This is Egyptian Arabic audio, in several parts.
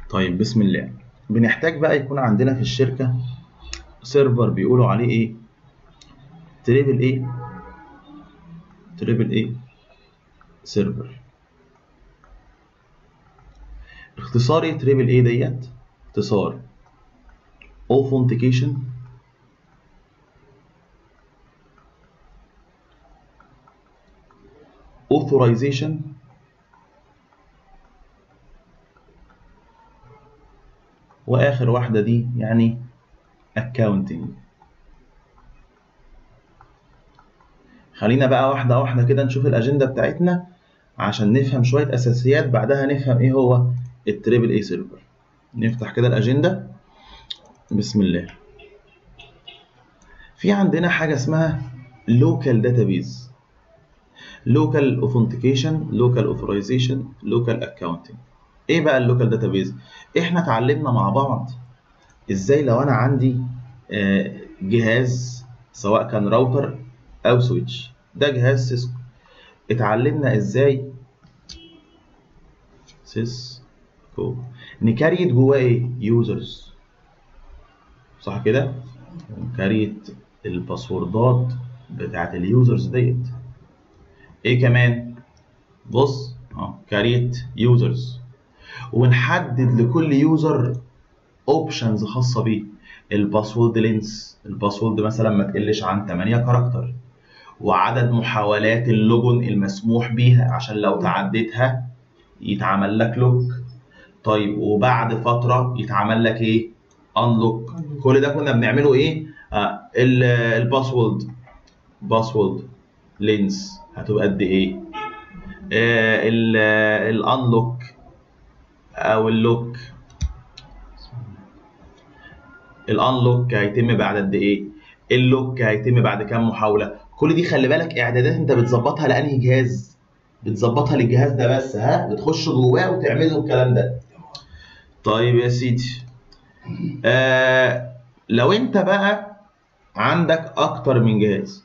طيب بسم الله بنحتاج بقى يكون عندنا في الشركة سيرفر بيقولوا عليه ايه تريبل ايه تريبل ايه سيرفر اختصار ايه تريبل ايه ديت اختصار authentication authorization واخر واحده دي يعني accounting خلينا بقى واحده واحده كده نشوف الاجنده بتاعتنا عشان نفهم شويه اساسيات بعدها نفهم ايه هو التريبل اي سيرفر نفتح كده الاجنده بسم الله في عندنا حاجه اسمها local database local authentication local authorization local accounting ايه بقى اللوكال داتابيز احنا اتعلمنا مع بعض ازاي لو انا عندي جهاز سواء كان راوتر او سويتش ده جهاز سيسكو اتعلمنا ازاي سيسكو نكريت جواه ايه يوزرز صح كده نكريت الباسوردات بتاعت اليوزرز ديت ايه كمان بص اه كريت يوزرز ونحدد لكل يوزر اوبشنز خاصه بيه الباسورد لينس الباسورد مثلا ما تقلش عن 8 كاركتر وعدد محاولات اللوجن المسموح بيها عشان لو تعديتها يتعمل لك لوك طيب وبعد فتره يتعمل لك ايه انلوك كل ده كنا بنعمله ايه آه الباسورد باسورد لينس هتبقى قد ايه آه الانلوك او اللوك الانلوك هيتم بعد قد ايه اللوك هيتم بعد كام محاوله كل دي خلي بالك اعدادات انت بتظبطها لانهي جهاز بتظبطها للجهاز ده بس ها بتخش جواه وتعمل له الكلام ده طيب يا سيدي آه لو انت بقى عندك اكتر من جهاز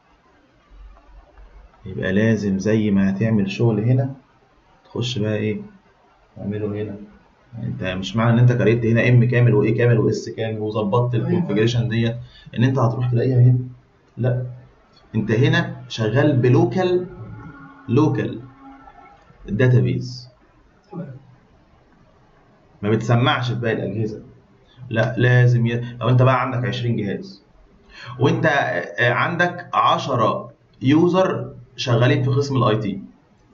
يبقى لازم زي ما هتعمل شغل هنا تخش بقى ايه تعمله هنا انت مش معنى ان انت كريت هنا ام كامل وايه كامل واس كامل وظبطت الكونفجريشن ديت ان انت هتروح تلاقيها هنا لا انت هنا شغال بلوكال لوكال داتابيز ما بتسمعش في باقي الاجهزه لا لازم ي... لو انت بقى عندك 20 جهاز وانت عندك 10 يوزر شغالين في قسم الاي تي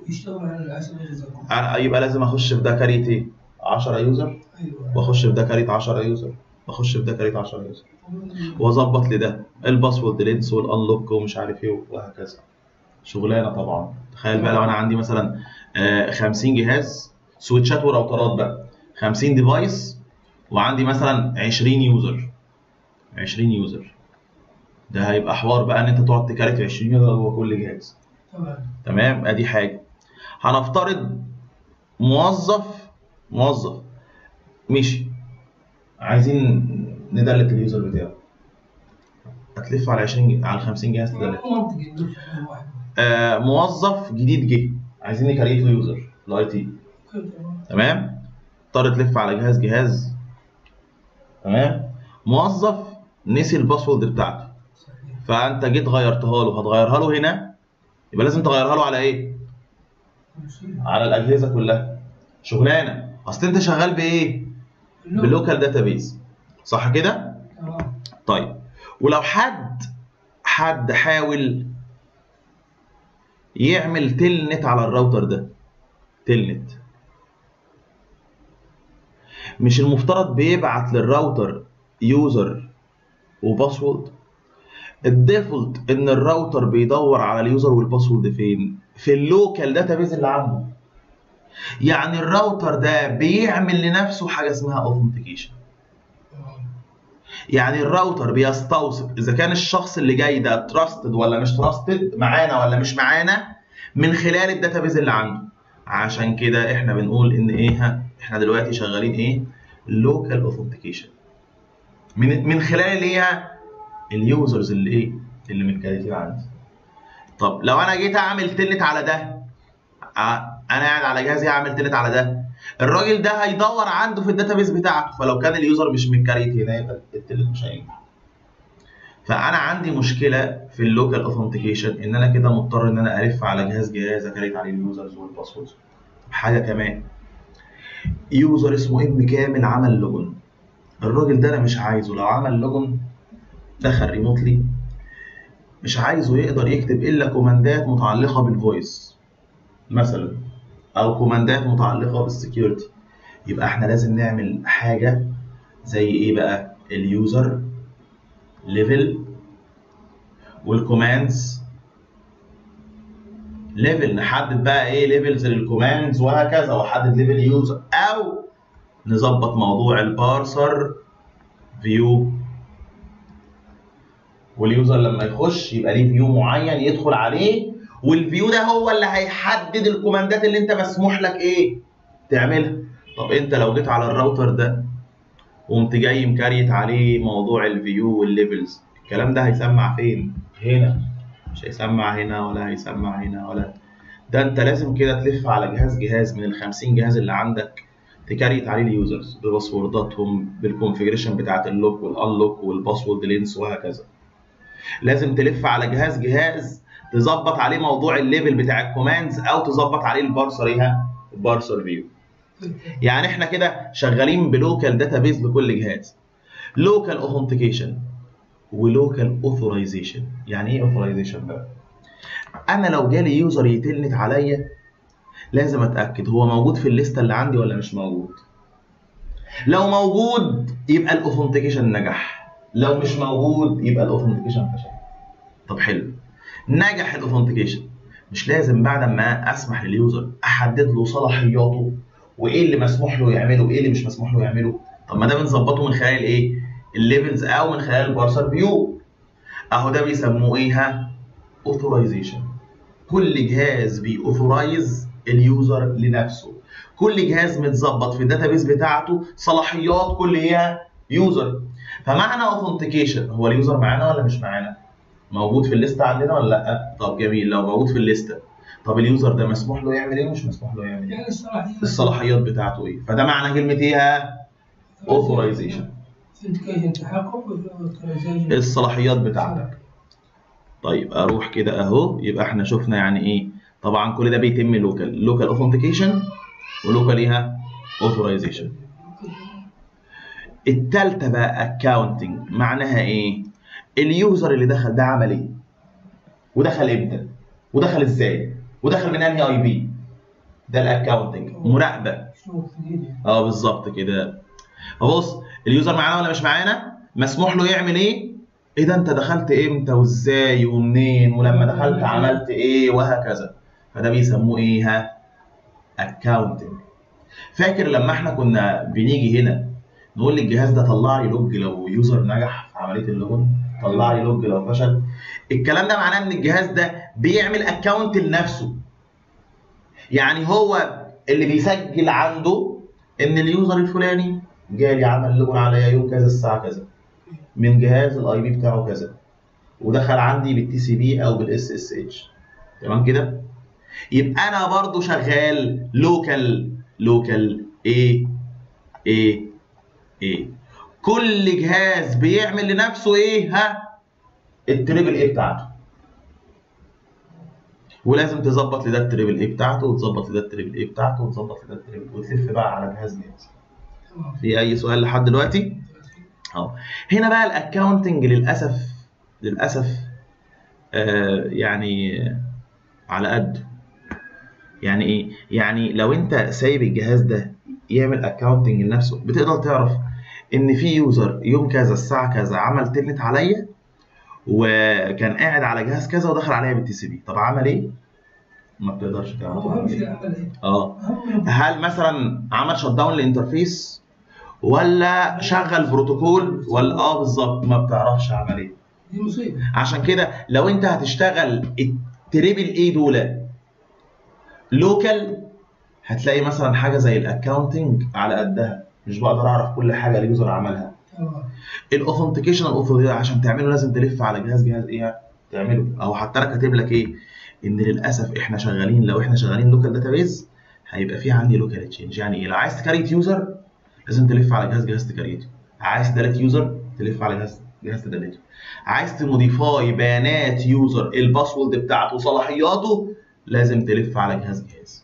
يبقى لازم اخش في ده كاريت ايه 10 يوزر واخش في ده كاريت 10 يوزر واخش في ده كاريت 10 يوزر واظبط لده الباسورد لينس والانلوك ومش عارف ايه وهكذا شغلانه طبعا تخيل بقى لو انا عندي مثلا 50 جهاز سويتشات وراوترات بقى 50 ديفايس وعندي مثلا 20 يوزر 20 يوزر ده هيبقى حوار بقى ان انت تقعد تكارت 20 يوزر جوه كل جهاز تمام تمام ادي حاجه هنفترض موظف موظف مشي عايزين ندلت اليوزر بتاعه هتلف على 20 على 50 جهاز تدلت منطقي إنه في واحد آه موظف جديد جه عايزين نكريت له يوزر الاي تي كده تمام. تمام اضطر تلف على جهاز جهاز تمام موظف نسي الباسورد بتاعته صحيح فانت جيت غيرتها له هتغيرها له هنا يبقى لازم تغيرها له على ايه ماشي. على الاجهزه كلها شغلانه اصل انت شغال بايه اللوك. بلوكال داتابيز صح كده تمام طيب ولو حد حد حاول يعمل تلنت على الراوتر ده تلنت مش المفترض بيبعت للراوتر يوزر وباسورد الديفولت ان الراوتر بيدور على اليوزر والباسورد فين في اللوكال داتابيز اللي عنده يعني الراوتر ده بيعمل لنفسه حاجه اسمها اوثنتيكيشن تمام. يعني الراوتر بيستوثق اذا كان الشخص اللي جاي ده تراستد ولا مش تراستد معانا ولا مش معانا من خلال الداتابيز اللي عنده عشان كده احنا بنقول ان ايه ها احنا دلوقتي شغالين ايه لوكال اوثنتيكيشن من من خلال اللي هي اليوزرز اللي ايه اللي متكريتين عندي طب لو انا جيت اعمل تلت على ده ع- انا قاعد على جهازي اعمل تلت على ده الراجل ده هيدور عنده في الداتابيس بتاعته فلو كان اليوزر مش متكريت هنا يبقى التلت مش هينجح فانا عندي مشكله في اللوكال اوثنتيكيشن ان انا كده مضطر ان انا الف على جهاز جهاز اكريت عليه اليوزرز والباسوردز حاجه كمان يوزر اسمه ابن كامل عمل لوجن الراجل ده انا مش عايزه لو عمل لوجن دخل ريموتلي مش عايزه يقدر يكتب الا كوماندات متعلقه بالفويس مثلا او كوماندات متعلقه بالسكيورتي يبقى احنا لازم نعمل حاجه زي ايه بقى اليوزر ليفل والكوماندز ليفل نحدد بقى ايه ليفلز للكوماندز وهكذا واحدد ليفل يوزر او نظبط موضوع البارسر فيو واليوزر لما يخش يبقى ليه فيو معين يدخل عليه والفيو ده هو اللي هيحدد الكوماندات اللي انت مسموح لك ايه تعملها طب انت لو جيت على الراوتر ده وقمت جاي مكريت عليه موضوع الفيو والليفلز الكلام ده هيسمع فين هنا مش هيسمع هنا ولا هيسمع هنا ولا ده انت لازم كده تلف على جهاز جهاز من ال 50 جهاز اللي عندك تكريت عليه اليوزرز بباسورداتهم بالكونفيجريشن بتاعت اللوك والانلوك والباسورد لينس وهكذا لازم تلف على جهاز جهاز تظبط عليه موضوع الليفل بتاع الكوماندز او تظبط عليه البارسر ايه البارسر فيو يعني احنا كده شغالين بلوكال داتابيز لكل جهاز لوكال اوثنتيكيشن ولوكال اوثورايزيشن يعني ايه اوثورايزيشن بقى انا لو جالي يوزر يتلنت عليا لازم اتاكد هو موجود في الليسته اللي عندي ولا مش موجود لو موجود يبقى الاوثنتيكيشن نجح لو مش موجود يبقى الاوثنتيكيشن فشل طب حلو نجح الاوثنتيكيشن مش لازم بعد ما اسمح لليوزر احدد له صلاحياته وايه اللي مسموح له يعمله وايه اللي مش مسموح له يعمله طب ما ده بنظبطه من خلال ايه الليفلز او من خلال البارسر فيو اهو ده بيسموه ايه ها اوثورايزيشن كل جهاز بيأوثورايز اليوزر لنفسه كل جهاز متظبط في الداتابيس بتاعته صلاحيات كل ايه يوزر فمعنى اوثنتيكيشن هو اليوزر معانا ولا مش معانا موجود في الليسته عندنا ولا لا طب جميل لو موجود في الليسته طب اليوزر ده مسموح له يعمل ايه ومش مسموح له يعمل ايه يعني الصلاحيات الصلاحيات بتاعته ايه فده معنى كلمه ايه اوثورايزيشن authentication تحقق authorization الصلاحيات بتاعتك طيب اروح كده اهو يبقى احنا شفنا يعني ايه طبعا كل ده بيتم لوكال لوكال اوثنتيكيشن ولوكال ايه اوثورايزيشن التالتة بقى اكاونتنج معناها ايه اليوزر اللي دخل ده عمل ايه ودخل امتى ودخل ازاي ودخل من انهي اي بي ده الاكاونتنج مراقبه شروط جديدة اه بالظبط كده فبص اليوزر معانا ولا مش معانا مسموح له يعمل ايه ايه ده انت دخلت امتى وازاي ومنين ولما دخلت عملت ايه وهكذا فده بيسموه ايه ها اكاونتنج فاكر لما احنا كنا بنيجي هنا نقول للجهاز ده طلع لي لوج لو يوزر نجح في عمليه اللوجن طلع لي لوج لو فشل الكلام ده معناه ان الجهاز ده بيعمل اكاونت لنفسه يعني هو اللي بيسجل عنده ان اليوزر الفلاني جالي عمل لوجن عليا يوم كذا الساعه كذا من جهاز الاي بي بتاعه كذا ودخل عندي بالتي سي بي او بالاس اس اتش تمام كده يبقى انا برضو شغال لوكال لوكال ايه ايه ايه كل جهاز بيعمل لنفسه ايه ها التريبل ايه بتاعته ولازم تظبط لده التريبل ايه بتاعته وتظبط لده التريبل ايه بتاعته وتظبط لده التريبل وتلف بقى على جهاز جهاز تمام في اي سؤال لحد دلوقتي اه هنا بقى الاكاونتنج للاسف للاسف آه يعني على قد يعني ايه يعني لو انت سايب الجهاز ده يعمل اكاونتنج لنفسه بتقدر تعرف ان في يوزر يوم كذا الساعه كذا عمل تلت عليا وكان قاعد على جهاز كذا ودخل عليا بالتي سي بي طب عمل ايه ما بتقدرش تعرف هو عمل اهم إيه. شيء عمل ايه؟ اه اهم من هل مثلا عمل شت داون للانترفيس ولا شغل بروتوكول ولا اه بالظبط ما بتعرفش عمل ايه دي مصيبه عشان كده لو انت هتشتغل التريبل اي دول لوكال هتلاقي مثلا حاجه زي الاكاونتنج على قدها مش بقدر اعرف كل حاجه اليوزر عملها تمام الاوثنتيكيشن الاوثوريزيشن عشان تعمله لازم تلف على جهاز جهاز ايه تعمله او حتى انا كاتب لك ايه ان للاسف احنا شغالين لو احنا شغالين لوكال داتابيز هيبقى في عندي لوكال تشينج يعني ايه لو عايز تكريت يوزر لازم تلف على جهاز جهاز تكريته عايز تدلت يوزر تلف على جهاز جهاز تدلته عايز تموديفاي بيانات يوزر الباسورد بتاعته وصلاحياته لازم تلف على جهاز جهاز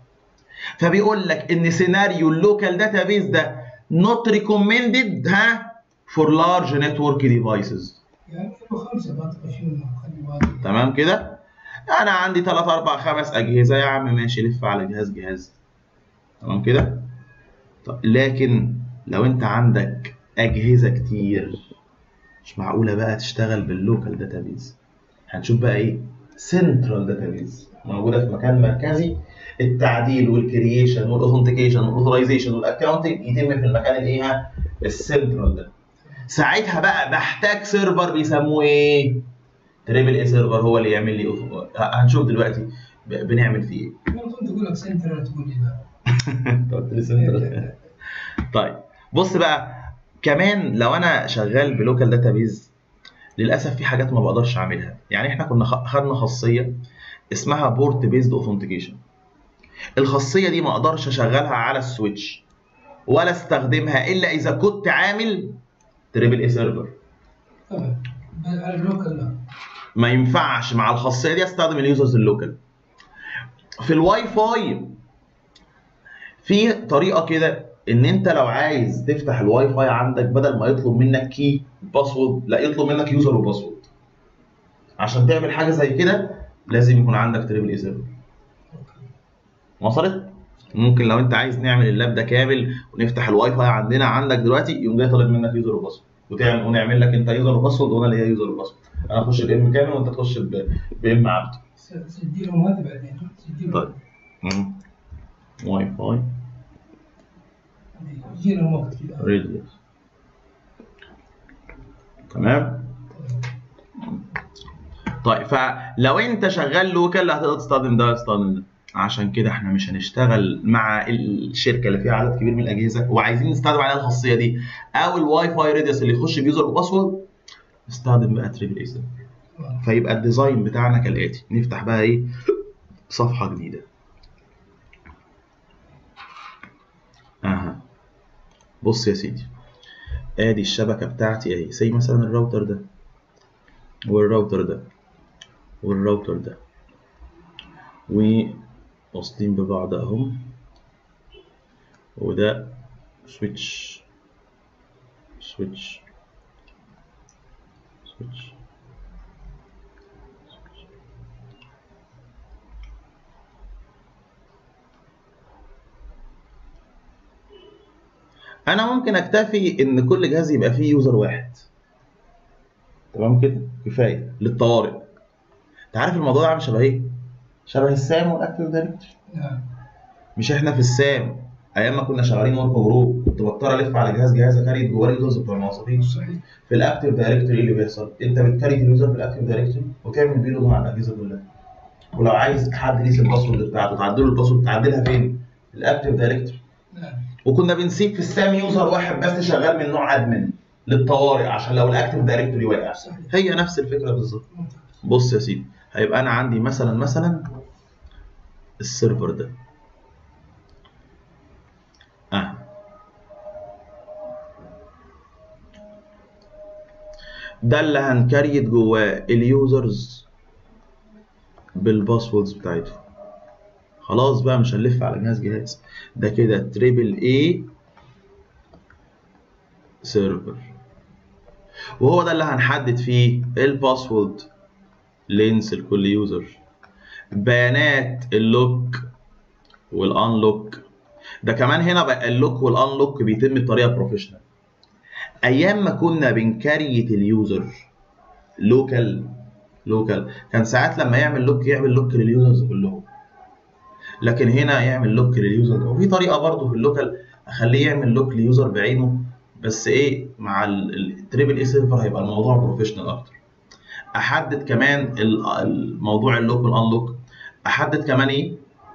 فبيقول لك ان سيناريو اللوكال داتابيز ده not recommended ها for large network devices يعني كيلو خمسة بطل شنو خلي بالك تمام كده انا عندي 3 4 5 اجهزه يا عم ماشي لف على جهاز جهاز تمام كده طب لكن لو انت عندك اجهزه كتير مش معقوله بقى تشتغل باللوكال داتابيز هنشوف بقى ايه سنترال داتابيز موجوده في مكان مركزي التعديل والكرييشن والاوثنتيكيشن والاوثرايزيشن والاكونتنج يتم في المكان الايه ها؟ السنترال ده ساعتها بقى بحتاج سيرفر بيسموه ايه تريبل اي سيرفر هو اللي يعمل لي أوث- هنشوف دلوقتي ب- بنعمل فيه ايه ممكن تقول لك سنتر تقول لي لا أنت قلت لي سنترال. طيب بص بقى كمان لو انا شغال بلوكال داتابيز للاسف في حاجات ما بقدرش اعملها يعني احنا كنا خ- خدنا خاصيه اسمها بورت بيزد اوثنتيكيشن الخاصيه دي ما اقدرش اشغلها على السويتش ولا استخدمها الا اذا كنت عامل تريبل اي سيرفر طبعا على اللوكال لا ما ينفعش مع الخاصيه دي استخدم اليوزرز اللوكال في الواي فاي في طريقه كده ان انت لو عايز تفتح الواي فاي عندك بدل ما يطلب منك كي باسورد لا يطلب منك يوزر وباسورد عشان تعمل حاجه زي كده لازم يكون عندك تريبل اي سيرفر اوكي وصلت ممكن لو انت عايز نعمل اللاب ده كامل ونفتح الواي فاي عندنا عندك دلوقتي يقوم جاي طالب منك يوزر وباسورد وتعمل ونعمل لك انت يوزر وباسورد وانا اللي هي يوزر وباسورد انا اخش بام كامل وانت تخش ب- بام عبد س- سجلهم هذا بعدين سجلهم طيب. مم. واي فاي يجي لهم وقت كذا ريديوس تمام طيب فلو انت شغال لوكال هتقدر تستخدم ده تستخدم ده عشان كده احنا مش هنشتغل مع الشركه اللي فيها عدد كبير من الاجهزه وعايزين نستخدم عليها الخاصيه دي او الواي فاي ريديوس اللي يخش بيوزر وباسورد نستخدم بقى تريبل اي سيرفر فيبقى الديزاين بتاعنا كالاتي نفتح بقى ايه صفحه جديده اها بص يا سيدي ادي الشبكه بتاعتي اهي زي مثلا الراوتر ده والراوتر ده والراوتر ده وواصلين ببعض اهم وده سويتش سويتش سويتش انا ممكن اكتفي ان كل جهاز يبقى فيه يوزر واحد تمام كده كفايه للطوارئ انت عارف الموضوع ده عامل شبه ايه شبه السام والاكتيف دايركتوري نعم مش احنا في السام ايام ما كنا شغالين ورك جروب كنت بضطر الف على جهاز جهاز اكريت جواه اليوزرز بتوع الموظفين صحيح في الاكتيف دايركتوري ايه اللي بيحصل انت بتكريت اليوزر في الاكتيف دايركتوري وتعمل بيه لود على الاجهزه كلها ولو عايز حد ينسى الباسورد بتاعته تعدله الباسورد تعدلها فين في الاكتيف دايركتوري نعم وكنا بنسيب في السام يوزر واحد بس شغال من نوع ادمن للطوارئ عشان لو الاكتيف دايركتوري واقع صحيح هي نفس الفكره بالظبط ممتاز بص يا سيدي هيبقى انا عندي مثلا مثلا السيرفر ده اه ده اللي هنكريت جواه اليوزرز بالباسوردز بتاعتهم خلاص بقى مش هنلف على جهاز جهاز ده كده تريبل اي سيرفر وهو ده اللي هنحدد فيه الباسورد لينس لكل يوزر بيانات اللوك والانلوك ده كمان هنا بقى اللوك والانلوك بيتم بطريقه بروفيشنال ايام ما كنا بنكريت اليوزر لوكال لوكال كان ساعات لما يعمل لوك يعمل لوك لليوزرز كلهم لكن هنا يعمل لوك لليوزر ده وفي طريقه برضه في اللوكال اخليه يعمل لوك ليوزر بعينه بس ايه مع التريبل اي سيرفر هيبقى الموضوع بروفيشنال اكتر احدد كمان ال- الموضوع اللوك والانلوك احدد كمان ايه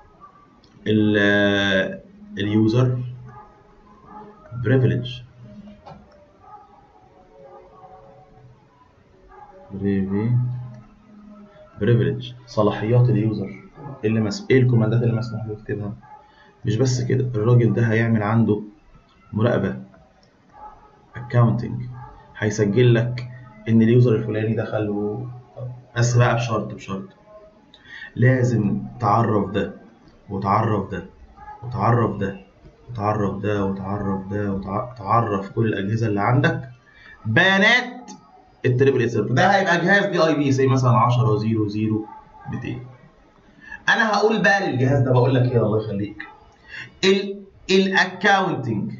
ال- اليوزر بريفليج بريفليج صلاحيات اليوزر ايه اللي مس... ايه الكوماندات اللي مسموح له يكتبها مش بس كده الراجل ده هيعمل عنده مراقبه اكاونتنج هيسجل لك ان اليوزر الفلاني دخل و... بس بقى بشرط بشرط لازم تعرف ده وتعرف ده وتعرف ده وتعرف ده وتعرف ده وتعرف كل الاجهزه اللي عندك بيانات التريبل اي سيرفر ده هيبقى جهاز دي اي بي زي مثلا 10 0 0 200 انا هقول بقى للجهاز ده بقول لك ايه الله يخليك ال الاكاونتنج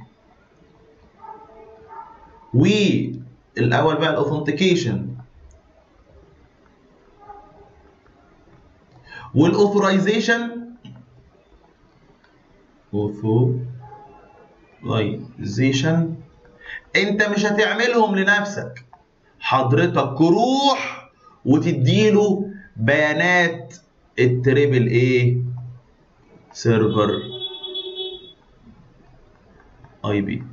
والاول بقى الاوثنتيكيشن والاوثرايزيشن اوثورايزيشن انت مش هتعملهم لنفسك حضرتك روح وتديله بيانات التريبل ايه سيرفر اي بي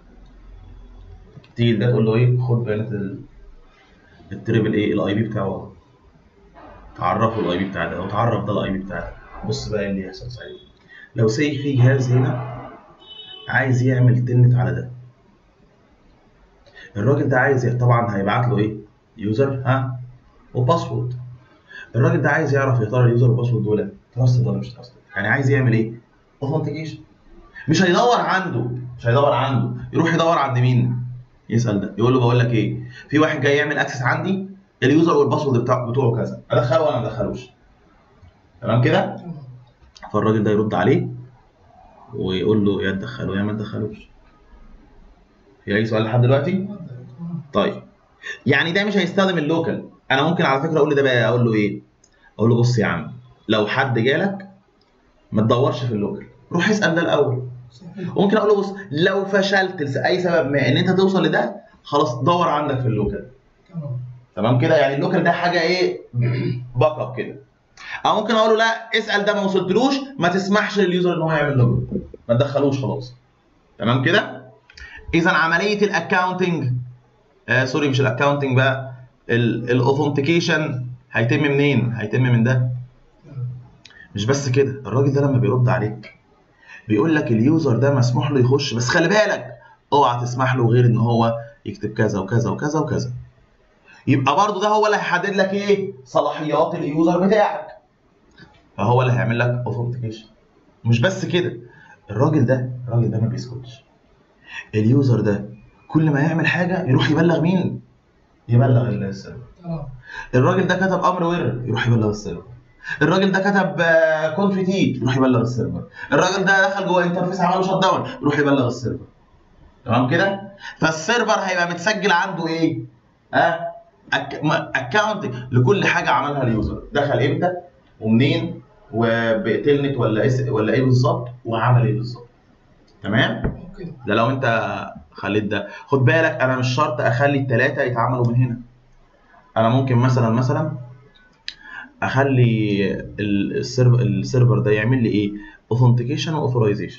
تيجي ده تقول له ايه خد بيانات ال- التريبل ايه الاي بي بتاعه اهو. تعرفه الاي بي بتاع ده وتعرف ده الاي بي بتاع ده بص بقى إيه اللي يحصل ساعتها لو سي في جهاز هنا عايز يعمل تنت على ده الراجل ده عايز طبعا هيبعت له ايه يوزر ها وباسورد الراجل ده عايز يعرف يا ترى اليوزر والباسورد دول تراستد ولا مش تراستد يعني عايز يعمل ايه اوثنتيكيشن مش هيدور عنده مش هيدور عنده يروح يدور عند مين يسال ده يقول له بقول لك ايه في واحد جاي يعمل اكسس عندي اليوزر والباسورد بتاع بتوعه كذا ادخله ولا ما ادخلوش تمام كده تمام فالراجل ده يرد عليه ويقول له يا تدخله يا ما تدخلوش في اي سؤال لحد دلوقتي تمام. طيب يعني ده مش هيستخدم اللوكال انا ممكن على فكره اقول له ده بقى اقول له ايه اقول له بص يا عم لو حد جالك ما تدورش في اللوكال روح اسال ده الاول صحيح وممكن اقول له بص لو فشلت لاي سبب ما ان انت توصل لده خلاص دور عندك في اللوكال تمام تمام كده يعني اللوكال ده حاجه ايه باك اب كده او ممكن اقول له لا اسال ده ما وصلتلوش ما تسمحش لليوزر ان هو يعمل لوجن ما تدخلوش خلاص تمام كده اذا عمليه الاكاونتنج آه سوري مش الاكاونتنج بقى الاوثنتيكيشن هيتم منين هيتم من ده تمام. مش بس كده الراجل ده لما بيرد عليك بيقول لك اليوزر ده مسموح له يخش بس خلي بالك اوعى تسمح له غير ان هو يكتب كذا وكذا وكذا وكذا يبقى برضه ده هو اللي هيحدد لك ايه صلاحيات اليوزر بتاعك فهو اللي هيعمل لك اوثنتيكيشن مش بس كده الراجل ده الراجل ده ما بيسكتش اليوزر ده كل ما يعمل حاجه يروح يبلغ مين يبلغ السيرفر تمام الراجل ده كتب امر وير يروح يبلغ السيرفر الراجل ده كتب كونتري تي يروح يبلغ السيرفر الراجل ده دخل جوه انترفيس عمل شت داون يروح يبلغ السيرفر تمام كده فالسيرفر هيبقى متسجل عنده ايه ها اكونت لكل حاجه عملها اليوزر دخل امتى ومنين وبتلنت ولا اس ولا ايه بالظبط وعمل ايه بالظبط تمام اوكي ده لو انت خليت ده خد بالك انا مش شرط اخلي الثلاثه يتعاملوا من هنا انا ممكن مثلا مثلا اخلي ال- السيرفر السيرفر ده يعمل لي ايه اوثنتيكيشن واوثرايزيشن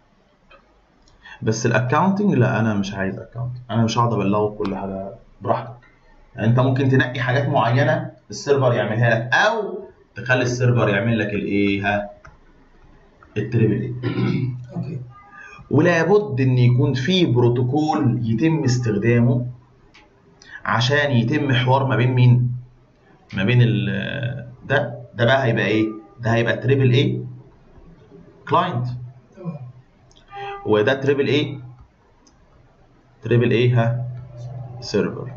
بس الاكونتنج لا انا مش عايز اكونت انا مش هقعد ابلغه كل حاجه براحتك يعني انت ممكن تنقي حاجات معينه السيرفر يعملها لك او تخلي السيرفر يعمل لك الايه ها التريبل ايه اوكي ولا بد ان يكون في بروتوكول يتم استخدامه عشان يتم حوار ما بين مين ما بين ال ده ده بقى هيبقى ايه ده هيبقى تريبل ايه كلاينت تمام وده تريبل ايه تريبل ايه ها سيرفر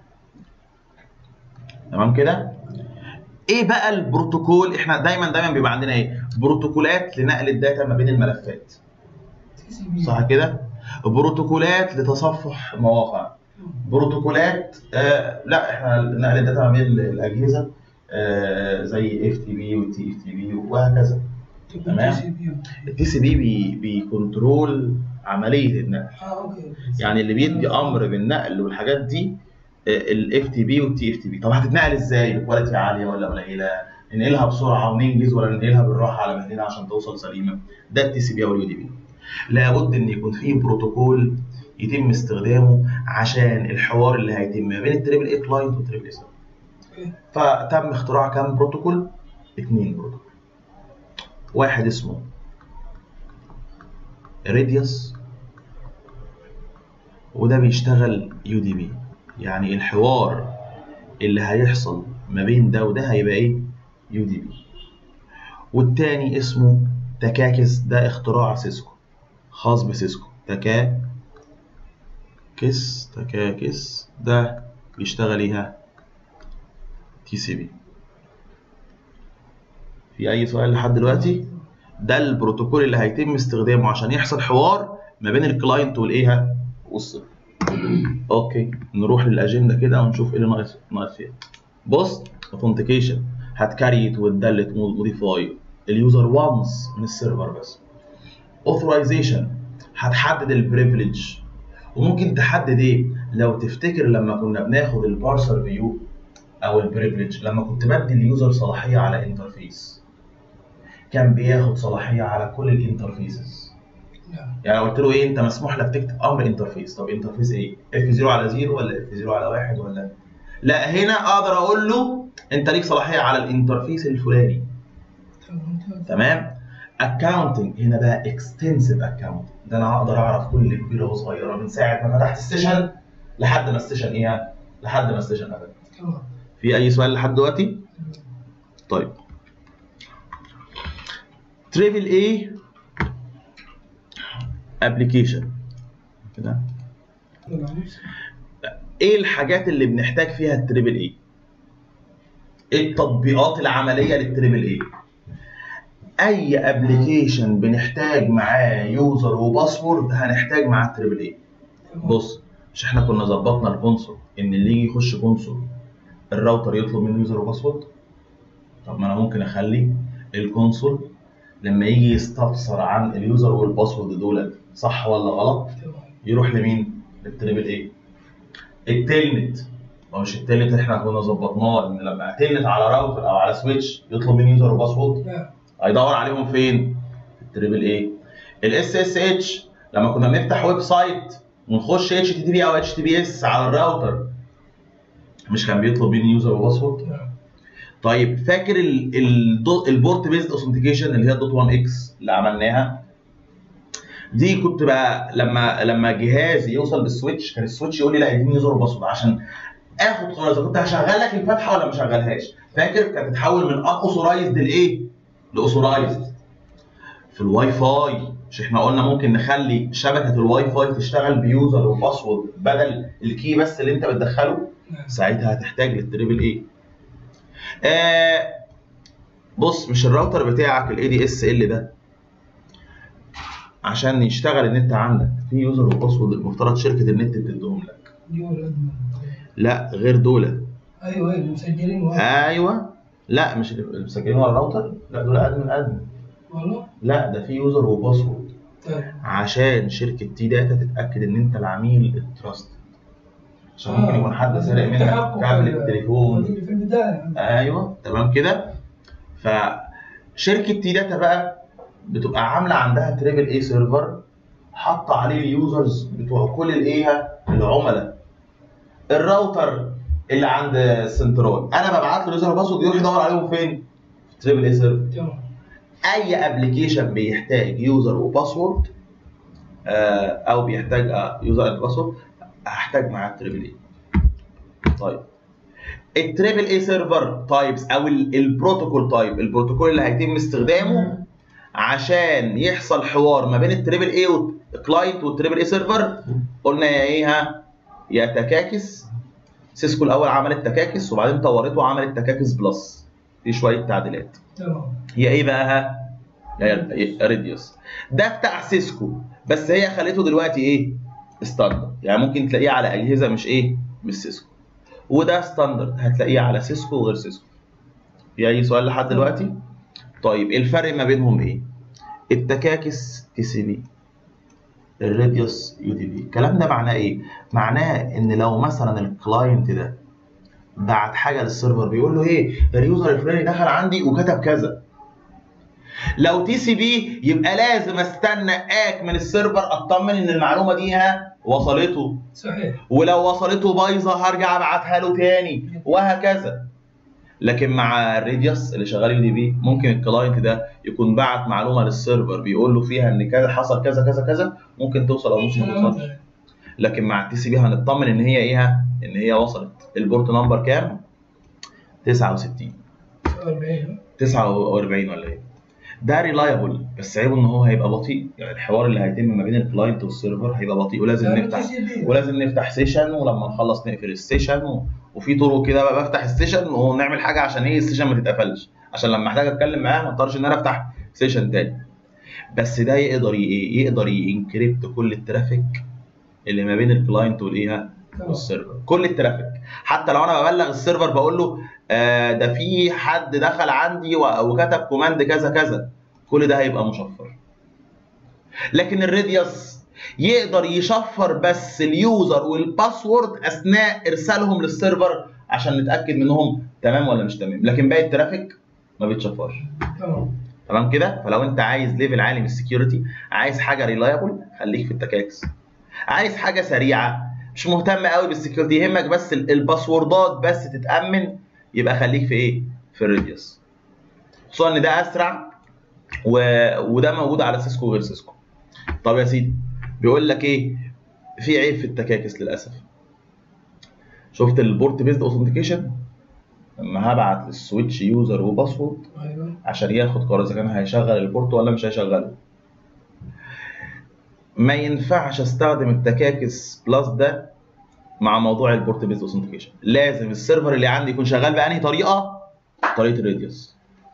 تمام كده ايه بقى البروتوكول احنا دايما دايما بيبقى عندنا ايه بروتوكولات لنقل الداتا ما بين الملفات تي سي بي صح كده بروتوكولات لتصفح مواقع بروتوكولات آه لا احنا نقل الداتا ما بين الاجهزه آه زي اف تي بي والتي اف تي بي وهكذا تمام. تي سي بي التي سي بي بي بيكنترول عمليه النقل اه اوكي يعني اللي بيدي امر بالنقل والحاجات دي الاف تي بي والتي اف تي بي طب هتتنقل ازاي بكواليتي عاليه ولا قليله ننقلها بسرعه وننجز ولا ننقلها بالراحه على مهلنا عشان توصل سليمه ده التي سي بي او اليو دي بي لابد ان يكون في بروتوكول يتم استخدامه عشان الحوار اللي هيتم ما بين التريبل اي كلاينت والتريبل اي سيرفر اوكي فتم اختراع كام بروتوكول؟ اثنين بروتوكول واحد اسمه راديوس وده بيشتغل يو دي بي يعني الحوار اللي هيحصل ما بين ده وده هيبقى ايه يو دي بي والتاني اسمه تكاكس ده اختراع سيسكو خاص بسيسكو تكاكس تكاكس ده بيشتغل ايه تي سي بي في اي سؤال لحد دلوقتي ده البروتوكول اللي هيتم استخدامه عشان يحصل حوار ما بين الكلاينت والايه والسيرفر اوكي نروح للاجنده كده ونشوف ايه اللي ناقص ناقص فيها بص اوثنتيكيشن هتكريت وتدلت موديفاي اليوزر وانس من السيرفر بس اوثرايزيشن هتحدد البريفليج وممكن تحدد ايه لو تفتكر لما كنا بناخد البارسر فيو او البريفليج لما كنت بدي اليوزر صلاحيه على انترفيس كان بياخد صلاحيه على كل الانترفيسز نعم يعني قلت له ايه انت مسموح لك تكتب امر انترفيس طب انترفيس ايه اف 0 على 0 ولا اف 0 على 1 ولا لا هنا اقدر اقول له انت ليك صلاحيه على الانترفيس الفلاني تمام تمام اكاونتنج هنا بقى اكستنسيف اكاونت ده انا اقدر اعرف كل كبيره وصغيره من ساعه ما فتحت السيشن لحد ما السيشن ايه لحد ما السيشن قفل تمام في اي سؤال لحد دلوقتي طيب تريبل ايه ابلكيشن كده تمام ايه الحاجات اللي بنحتاج فيها التريبل ايه ايه التطبيقات العمليه للتريبل ايه اي ابلكيشن بنحتاج معاه يوزر وباسورد هنحتاج معاه التريبل ايه بص مش احنا كنا ظبطنا الكونسول ان اللي يجي يخش كونسول الراوتر يطلب منه يوزر وباسورد طب ما انا ممكن اخلي الكونسول لما يجي يستفسر عن اليوزر والباسورد دول صح ولا غلط تمام يروح لمين؟ للتريبل ايه؟ التلنت هو مش التلنت اللي احنا كنا ظبطناه ان لما تلنت على راوتر او على سويتش يطلب مني يوزر وباسورد نعم هيدور عليهم فين؟ في التريبل ايه؟ الاس اس اتش لما كنا بنفتح ويب سايت ونخش اتش تي تي بي او اتش تي بي اس على الراوتر مش كان بيطلب مني يوزر وباسورد؟ نعم طيب فاكر ال- الدو- البورت بيزد اوثنتيكيشن اللي هي الدوت 1 اكس اللي عملناها دي كنت بقى لما لما جهازي يوصل بالسويتش كان السويتش يقول لي لا اديني يوزر وباسورد عشان اخد قرار اذا كنت هشغل لك الفتحه ولا ما اشغلهاش فاكر كانت تتحول من اوثورايزد لايه؟ لاوثورايزد في الواي فاي مش احنا قلنا ممكن نخلي شبكه الواي فاي تشتغل بيوزر وباسورد بدل الكي بس اللي انت بتدخله نعم ساعتها هتحتاج للتريبل ايه آه بص مش الراوتر بتاعك الاي دي اس ال ده عشان يشتغل النت عندك في يوزر وباسورد المفترض شركه النت بتديهم لك دي هو الادمن لا غير دول ايوه ايوه مسجلين واحد. ايوه لا مش اللي مسجلين على الراوتر لا دول ادمن ادمن والله لا ده في يوزر وباسورد طيب عشان شركه تي داتا تتاكد ان انت العميل التراست عشان ممكن يكون حد سرق منك تحقق كابل ال- التليفون اللي في البدايه ايوه تمام كده فشركه تي داتا بقى بتبقى عامله عندها تريبل اي سيرفر حاطه عليه اليوزرز بتوع كل الايه العملاء الراوتر اللي عند السنترال انا ببعت له يوزر باسورد يروح يدور عليهم فين؟ في تريبل اي سيرفر تمام اي ابلكيشن بيحتاج يوزر وباسورد آه، او بيحتاج يوزر اند باسورد هحتاج معاه التريبل اي طيب التريبل اي سيرفر تايبس او ال- البروتوكول تايب البروتوكول اللي هيتم استخدامه عشان يحصل حوار ما بين التريبل اي والكلاينت والتريبل اي سيرفر قلنا يا ايه ها يا تكاكس سيسكو الاول عملت تكاكس وبعدين طورته وعملت تكاكس بلس في شويه تعديلات تمام هي ايه بقى ها؟ هي ريديوس ده بتاع سيسكو بس هي خليته دلوقتي ايه؟ ستاندرد يعني ممكن تلاقيه على اجهزه مش ايه؟ مش سيسكو وده ستاندرد هتلاقيه على سيسكو وغير سيسكو في اي سؤال لحد دلوقتي؟ طيب الفرق ما بينهم ايه؟ التكاكس تي سي بي الراديوس يو دي بي الكلام ده معناه ايه؟ معناه ان لو مثلا الكلاينت ده بعت حاجه للسيرفر بيقول له ايه اليوزر الفلاني دخل عندي وكتب كذا لو تي سي بي يبقى لازم استنى اك من السيرفر اطمن ان المعلومه دي ها وصلته صحيح ولو وصلته بايظه هرجع ابعتها له تاني وهكذا لكن مع الراديوس اللي شغال يو دي بي ممكن الكلاينت ده يكون بعت معلومه للسيرفر بيقول له فيها ان كذا حصل كذا كذا كذا ممكن توصل او ممكن ما توصلش لكن مع التي سي بي هنطمن ان هي ايه ان هي وصلت البورت نمبر كام 69 40 49 ولا ايه ده ريلايبل بس عيبه ان هو هيبقى بطيء يعني الحوار اللي هيتم ما بين الكلاينت والسيرفر هيبقى بطيء ولازم نفتح ولازم نفتح سيشن ولما نخلص نقفل السيشن و... وفي طرق كده بقى بفتح السيشن ونعمل حاجه عشان ايه السيشن ما تتقفلش عشان لما احتاج اتكلم معاه ما اضطرش ان انا افتح سيشن تاني بس ده يقدر ي- ايه يقدر ينكريبت كل الترافيك اللي ما بين الكلاينت والايه والسيرفر كل الترافيك حتى لو انا ببلغ السيرفر بقول له آه ده في حد دخل عندي و- وكتب كوماند كذا كذا كل ده هيبقى مشفر لكن الراديوس يقدر يشفر بس اليوزر والباسورد اثناء ارسالهم للسيرفر عشان نتاكد منهم تمام ولا مش تمام لكن باقي الترافيك ما بيتشفرش تمام تمام كده فلو انت عايز ليفل عالي من السكيورتي عايز حاجه ريلايبل خليك في التكاكس عايز حاجه سريعه مش مهتم قوي بالسكيورتي يهمك بس ال- الباسوردات بس تتامن يبقى خليك في ايه في الراديوس خصوصا ان ده اسرع و... وده موجود على سيسكو وغير سيسكو طب يا سيدي بيقول لك ايه في عيب في التكاكس للاسف شفت البورت بيزد اوثنتيكيشن لما هبعت للسويتش يوزر وباسورد ايوه عشان ياخد قرار اذا كان هيشغل البورت ولا مش هيشغله ما ينفعش استخدم التكاكس بلس ده مع موضوع البورت بيز اوثنتيكيشن لازم السيرفر اللي عندي يكون شغال بانهي طريقه طريقه الراديوس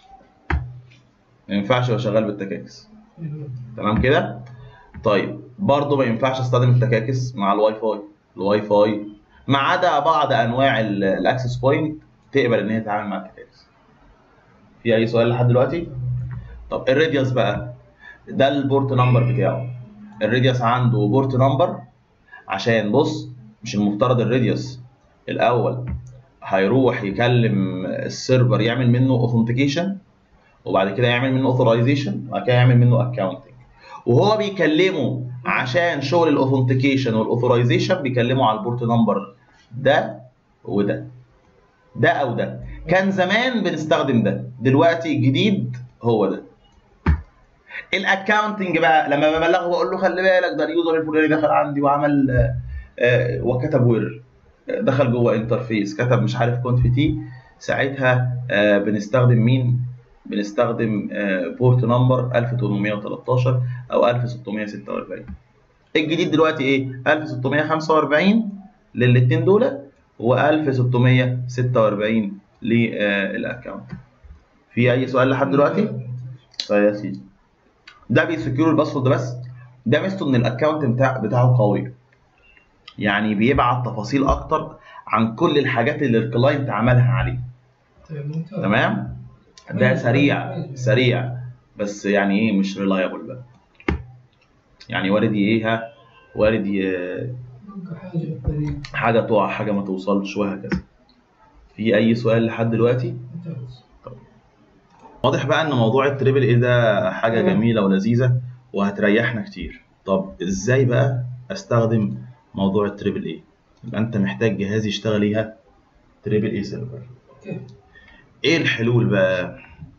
ما ينفعش يبقى شغال بالتكاكس ايوه تمام كده طيب برضه ما ينفعش استخدم التكاكس مع الواي فاي الواي فاي ما عدا بعض انواع ال- الاكسس بوينت تقبل ان هي تتعامل مع التكاكس في اي سؤال لحد دلوقتي طب الراديوس بقى ده البورت نمبر بتاعه الراديوس عنده بورت نمبر عشان بص مش المفترض الراديوس الاول هيروح يكلم السيرفر يعمل منه اوثنتيكيشن وبعد كده يعمل منه اوثرايزيشن وبعد كده يعمل منه اكونتنج وهو بيكلمه عشان شغل الاوثنتيكيشن والاوثرايزيشن بيكلمه على البورت نمبر ده وده ده او ده كان زمان بنستخدم ده دلوقتي الجديد هو ده الاكونتنج بقى لما ببلغه بقول له خلي بالك ده اليوزر الفلاني دخل عندي وعمل آه، آه، وكتب وير دخل جوه انترفيس كتب مش عارف كونت في تي ساعتها آه، بنستخدم مين بنستخدم بورت نمبر 1813 او 1646 الجديد دلوقتي ايه 1645 للاثنين دول و 1646 للاكونت في اي سؤال لحد دلوقتي طيب يا سيدي ده بيسكيور الباسورد بس ده ميزته ان الاكونت بتاع بتاعه قوي يعني بيبعت تفاصيل اكتر عن كل الحاجات اللي الكلاينت عملها عليه طيب ممتاز تمام ده سريع سريع بس يعني ايه مش ريلايبل بقى يعني وارد ايه ها وارد ي- ممكن حاجه في الطريق حاجه تقع حاجه ما توصلش وهكذا في اي سؤال لحد دلوقتي ممتاز واضح بقى ان موضوع التريبل ايه ده حاجه مم. جميله ولذيذه وهتريحنا كتير طب ازاي بقى استخدم موضوع التريبل ايه يبقى انت محتاج جهاز يشتغل ايه تريبل ايه سيرفر كيف ايه الحلول بقى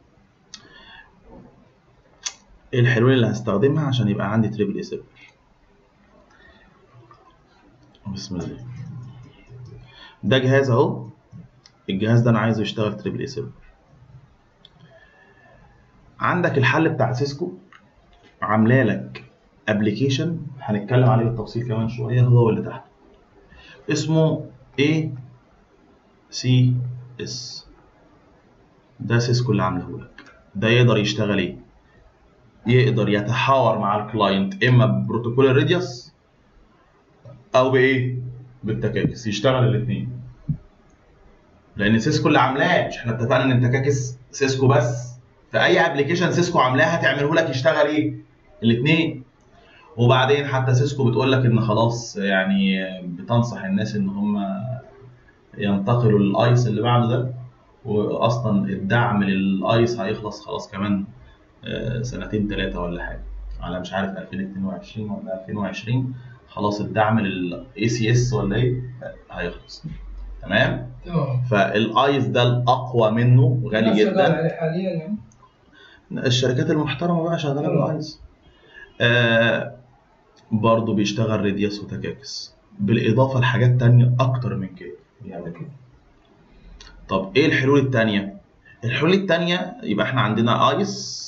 ايه الحلول اللي هستخدمها عشان يبقى عندي تريبل اي سيرفر بسم الله ده جهاز اهو الجهاز ده انا عايزه يشتغل تريبل اي سيرفر عندك الحل بتاع سيسكو عامله لك ابلكيشن هنتكلم عليه بالتفصيل كمان شويه هو اللي تحت اسمه اي سي اس ده سيسكو اللي عامله لك ده يقدر يشتغل ايه يقدر يتحاور مع الكلاينت اما ببروتوكول الراديوس او بايه بالتكاكس يشتغل الاثنين لان سيسكو اللي عاملاه مش احنا اتفقنا ان التكاكس سيسكو بس فاي ابلكيشن سيسكو عاملاها هتعمله لك يشتغل ايه الاثنين وبعدين حتى سيسكو بتقول لك ان خلاص يعني بتنصح الناس ان هم ينتقلوا للايس اللي بعده ده واصلا الدعم للايس هيخلص خلاص كمان آه، سنتين ثلاثه ولا حاجه على مش عارف 2022 ولا 2020 خلاص الدعم للاي سي اس ولا ايه هيخلص تمام تمام فالايس ده الاقوى منه غالي الناس شغال جدا عليه حاليا يعني الشركات المحترمه بقى شغاله بالايس آه برضه بيشتغل ريدياس وتكاكس بالاضافه لحاجات تانية اكتر من كده يعني اوكي طب ايه الحلول التانية؟ الحلول التانية يبقى احنا عندنا ايس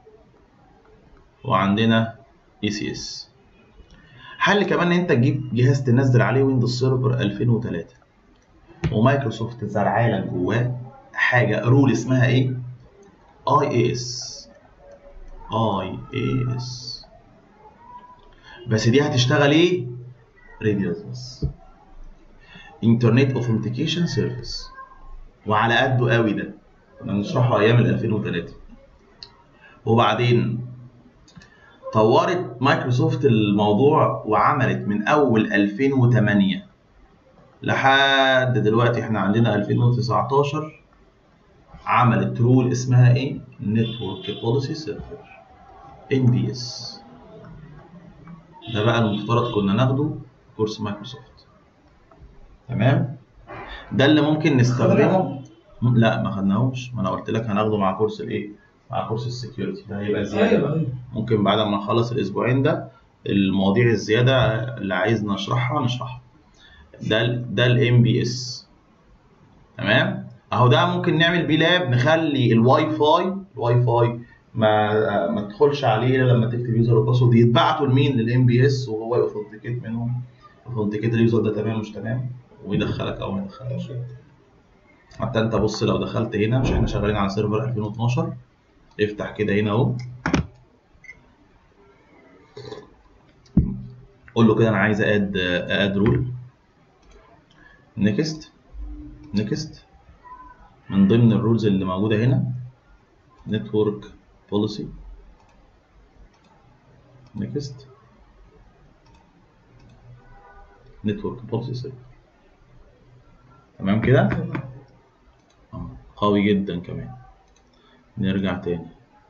وعندنا اي سي اس حل كمان ان انت تجيب جهاز تنزل عليه ويندوز سيرفر 2003 ومايكروسوفت زرعه لك جواه حاجه رول اسمها ايه؟ اي اي اس اي اي اس بس دي هتشتغل ايه؟ راديوس بس انترنت اوثنتيكيشن سيرفيس وعلى قده قوي ده كنا بنشرحه ايام ال 2003 وبعدين طورت مايكروسوفت الموضوع وعملت من اول 2008 لحد دلوقتي احنا عندنا 2019 عملت رول اسمها ايه؟ نتورك بوليسي سيرفر ان بي اس ده بقى المفترض كنا ناخده في كورس مايكروسوفت تمام ده اللي ممكن نستخدمه م- لا ما خدناهوش ما انا قلت لك هناخده مع كورس الايه مع كورس السكيورتي ده هيبقى زياده ايوه ايوه ممكن بعد ما نخلص الاسبوعين ده المواضيع الزياده اللي عايز نشرحها نشرحها ده ال ده الام بي اس تمام اهو ده ممكن نعمل بيه لاب نخلي الواي فاي الواي فاي ما ما تدخلش عليه الا لما تكتب يوزر وباسورد يتبعتوا لمين للام بي اس وهو يوثنتيكيت منهم يوثنتيكيت اليوزر ده تمام مش تمام ويدخلك او ما يدخلكش اوكي حتى انت بص لو دخلت هنا مش احنا شغالين على سيرفر 2012 افتح كده هنا اهو قول له كده انا عايز اد اد رول نيكست نيكست من ضمن الرولز اللي موجوده هنا نتورك بوليسي نيكست نتورك بوليسي سيرفر تمام كده تمام آه، قوي جدا كمان نرجع تاني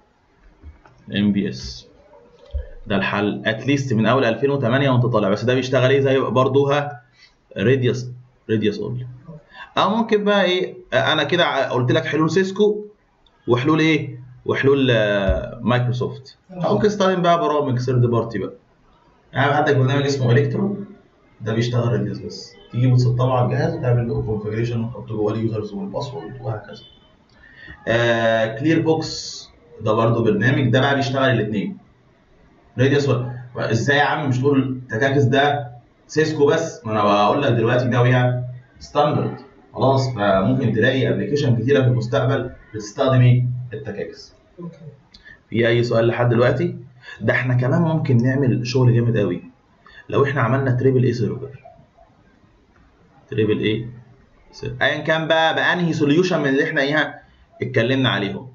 ام بي اس ده الحل اتليست من اول 2008 وانت طالع بس ده بيشتغل ايه زي برضه ها راديوس راديوس اونلي او ممكن بقى ايه آه، انا كده ع- قلت لك حلول سيسكو وحلول ايه وحلول آه، مايكروسوفت او ممكن تستخدم بقى برامج ثيرد بارتي بقى يعني عندك برنامج اسمه الكترو ده بيشتغل راديوس بس تيجي بتسطبه على الجهاز وتعمل له كونفجريشن وتحط جواه اليوزرز والباسورد وهكذا آه كلير بوكس ده برضه برنامج ده بقى بيشتغل الاثنين راديوس و... ازاي يا عم مش تقول تكاكس ده سيسكو بس ما انا بقول لك دلوقتي ده ويا ستاندرد خلاص فممكن تلاقي ابلكيشن كتيره في المستقبل بتستخدم ايه التكاكس اوكي في اي سؤال لحد دلوقتي ده احنا كمان ممكن نعمل شغل جامد قوي لو احنا عملنا تريبل اي سيرفر تريبل ايه سيرفر. ايا كان بقى بانهي سوليوشن من اللي احنا ايه اتكلمنا عليهم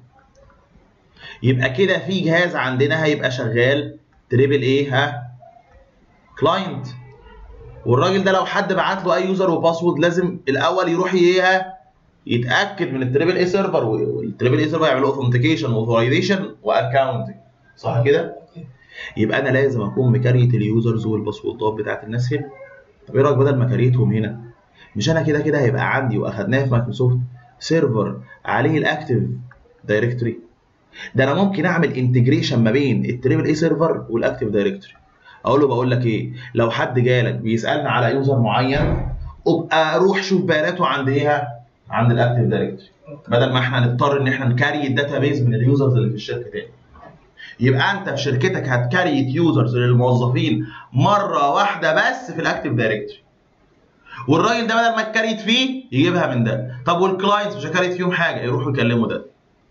يبقى كده في جهاز عندنا هيبقى شغال تريبل ايه ها كلاينت والراجل ده لو حد بعت له اي يوزر وباسورد لازم الاول يروح ايه يتاكد من التريبل اي سيرفر والتريبل اي سيرفر يعمل اوثنتيكيشن واوثرايزيشن واكونتنج صح كده؟ اوكي يبقى انا لازم اكون مكريت اليوزرز والباسوردات بتاعت الناس هنا طب ايه رايك بدل ما كريتهم هنا مش انا كده كده هيبقى عندي واخدناها في مايكروسوفت سيرفر عليه الاكتيف دايركتوري ده انا ممكن اعمل انتجريشن ما بين التريبل اي سيرفر والاكتيف دايركتوري اقول له بقول لك ايه لو حد جالك بيسالنا على يوزر معين ابقى روح شوف بياناته عند ايه عند الاكتيف دايركتوري بدل ما احنا نضطر ان احنا نكاري الداتا بيز من اليوزرز اللي في الشركه تاني يبقى انت في شركتك هتكريت يوزرز للموظفين مره واحده بس في الاكتيف دايركتوري والراجل ده بدل ما تكريت فيه يجيبها من ده طب والكلاينتس مش هكريت فيهم حاجه يروحوا يكلموا ده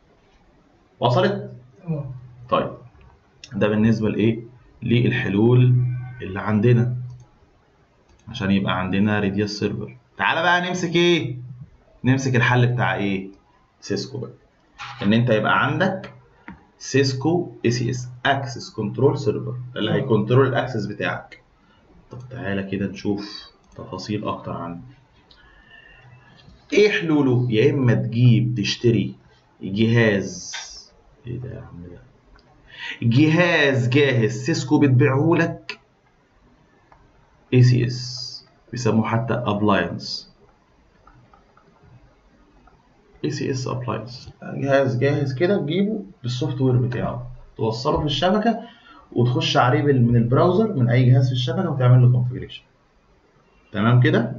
وصلت تمام طيب ده بالنسبه لايه للحلول اللي عندنا عشان يبقى عندنا ريديوس سيرفر تعالى بقى نمسك ايه نمسك الحل بتاع ايه سيسكو بقى ان انت يبقى عندك سيسكو اي سي اس اكسس كنترول سيرفر اللي هيكنترول الاكسس بتاعك طب تعالى كده نشوف تفاصيل اكتر عنه ايه حلوله يا اما تجيب تشتري جهاز ايه ده يا عم ده جهاز جاهز سيسكو بتبيعه لك اي سي اس بيسموه حتى ابلاينس اي سي اس ابلاينس جهاز جاهز كده تجيبه بالسوفت وير بتاعه توصله في الشبكه وتخش عليه بال- من البراوزر من اي جهاز في الشبكه وتعمل له كونفيجريشن تمام كده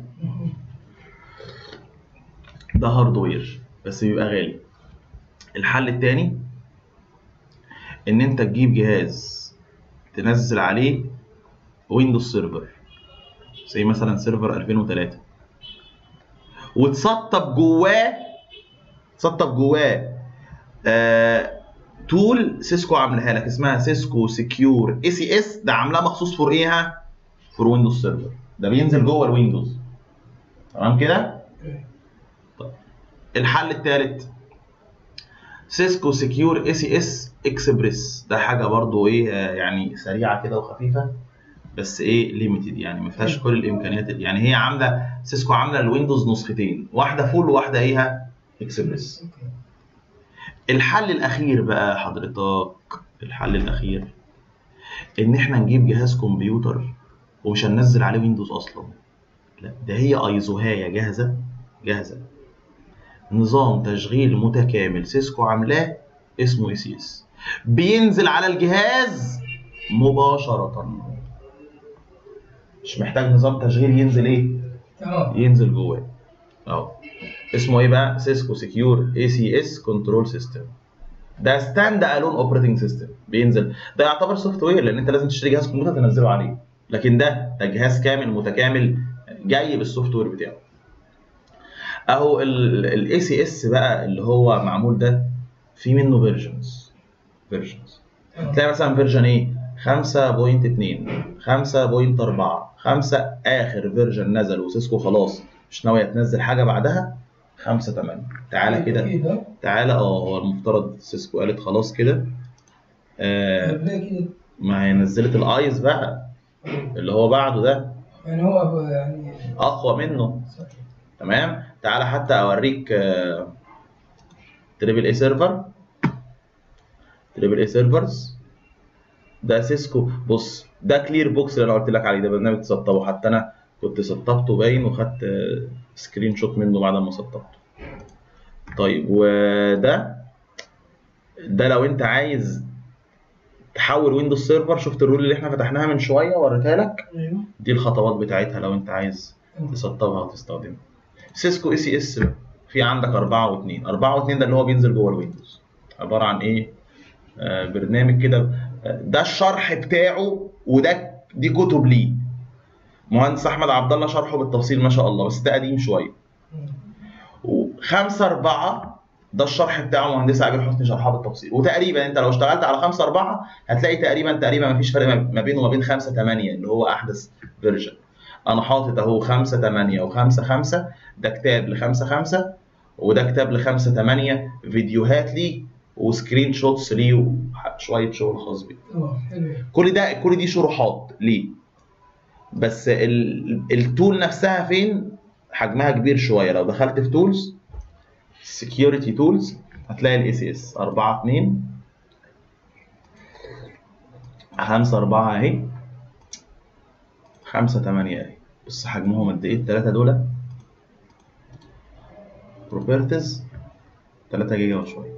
ده هاردوير بس بيبقى غالي الحل التاني ان انت تجيب جهاز تنزل عليه ويندوز سيرفر زي مثلا سيرفر 2003 وتسطب جواه تسطب جواه آه تول سيسكو عاملاها لك اسمها سيسكو سكيور اي سي اس ده عاملاها مخصوص فور ايه ها؟ فور ويندوز سيرفر ده بينزل جوه الويندوز تمام كده؟ الحل الثالث سيسكو سكيور اي سي اس اكسبريس ده حاجه برضو ايه آه، يعني سريعه كده وخفيفه بس ايه ليميتد يعني ما فيهاش كل الامكانيات يعني هي عامله سيسكو عامله الويندوز نسختين واحده فول وواحده ايه اكسبريس اوكي الحل الاخير بقى حضرتك الحل الاخير ان احنا نجيب جهاز كمبيوتر ومش هننزل عليه ويندوز اصلا لا ده هي ايزوهايه جاهزه جاهزه نظام تشغيل متكامل سيسكو عاملاه اسمه اي سي اس بينزل على الجهاز مباشره مش محتاج نظام تشغيل ينزل ايه تمام ينزل جواه اهو اسمه ايه بقى سيسكو سكيور اي سي اس كنترول سيستم ده ستاند الون اوبريتنج سيستم بينزل ده يعتبر سوفت وير لان انت لازم تشتري جهاز كمبيوتر تنزله عليه لكن ده ده جهاز كامل متكامل جاي بالسوفت وير بتاعه اهو الاي سي اس بقى اللي هو معمول ده في منه فيرجنز فيرجنز تمام. تلاقي مثلا فيرجن ايه 5.2 5.4 5 اخر فيرجن نزل وسيسكو خلاص مش ناويه تنزل حاجه بعدها 5 8 تعالى كده أكيد، ها؟ تعالى اه هو المفترض سيسكو قالت خلاص كده آه طيب ليه كده؟ ما هي نزلت الايس بقى اللي هو بعده ده يعني هو أبو- يعني اقوى منه صح. تمام تعالى حتى اوريك آه، تريبل اي سيرفر تريبل اي سيرفرز ده سيسكو بص ده كلير بوكس اللي انا قلت لك عليه ده برنامج تسطبه حتى انا كنت سطبته باين وخدت آه، سكرين شوت منه بعد ما سطبته طيب وده ده لو انت عايز تحول ويندوز سيرفر شفت الرول اللي احنا فتحناها من شويه وريتها لك ايوه دي الخطوات بتاعتها لو انت عايز تسطبها وتستخدمها سيسكو اي سي اس في عندك 4 و2 4 و2 ده اللي هو بينزل جوه الويندوز عباره عن ايه آه برنامج كده آه، ده الشرح بتاعه وده دي كتب ليه مهندس احمد عبد الله شرحه بالتفصيل ما شاء الله بس ده قديم شويه وخمسة أربعة ده الشرح بتاعه مهندس عبير حسني شرحها بالتفصيل وتقريبا انت لو اشتغلت على خمسة أربعة هتلاقي تقريبا تقريبا مفيش فرق ما بينه وما بين خمسة تمانية اللي هو أحدث فيرجن أنا حاطط أهو خمسة تمانية وخمسة خمسة ده كتاب لخمسة خمسة وده كتاب لخمسة تمانية فيديوهات ليه وسكرين شوتس ليه وشوية شغل خاص بيه تمام حلو كل ده كل دي شروحات ليه بس ال- التول نفسها فين حجمها كبير شويه لو دخلت في تولز سكيورتي تولز هتلاقي الاي سي اس 4 2 5 4 اهي 5 8 اهي بص حجمهم قد ايه الثلاثه دول بروبرتيز 3 جيجا وشويه